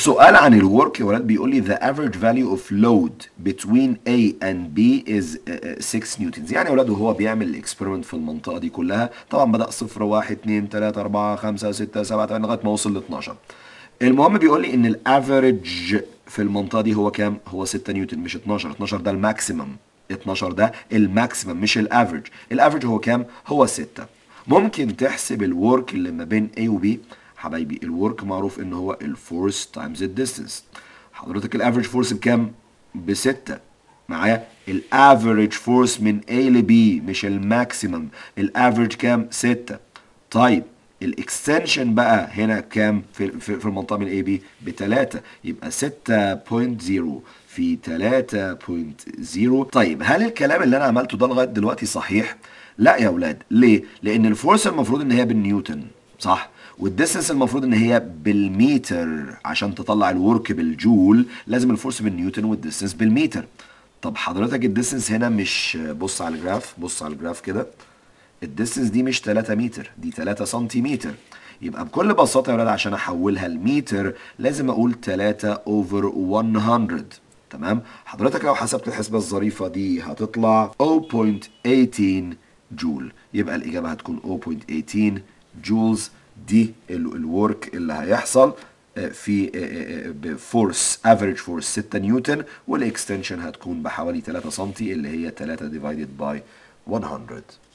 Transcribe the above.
السؤال عن الورك يا ولاد بيقول لي the average value of load between A and B is uh, 6 نيوتنز يعني يا ولاد وهو بيعمل الاكسبيرمنت في المنطقه دي كلها طبعا بدا 0 1 2 3 4 5 6 7 8 لغايه ما وصل ل 12 المهم بيقول لي ان الافريج في المنطقه دي هو كام هو 6 نيوتن مش 12 12 ده الماكسيمم 12 ده الماكسيمم مش الافريج الافريج هو كام هو 6 ممكن تحسب الورك اللي ما بين A و B حبايبي الورك معروف ان هو الفورس تايمز الديستنس حضرتك الافريج فورس بكام بستة معايا الافريج فورس من A ل B مش الماكسيمم الافريج كام 6 طيب الاكستنشن بقى هنا كام في, في, في المنطقه من اي بي ب 3 يبقى 6.0 في 3.0 طيب هل الكلام اللي انا عملته ده لغايه دلوقتي صحيح؟ لا يا اولاد ليه؟ لان الفورس المفروض ان هي بالنيوتن صح؟ والديستنس المفروض ان هي بالميتر عشان تطلع الورك بالجول لازم الفورس بالنيوتن والديستنس بالمتر طب حضرتك الديستنس هنا مش بص على الجراف بص على الجراف كده الديستنس دي مش 3 متر دي 3 سنتيمتر يبقى بكل بساطه يا ولاد عشان احولها لمتر لازم اقول 3 اوفر 100 تمام حضرتك لو حسبت الحسبه الظريفه دي هتطلع 0.18 جول يبقى الاجابه هتكون 0.18 جولز دي الورك اللي هيحصل في بفورس افريج فورس 6 نيوتن والاكستنشن هتكون بحوالي 3 سم اللي هي 3 ديفايدد باي 100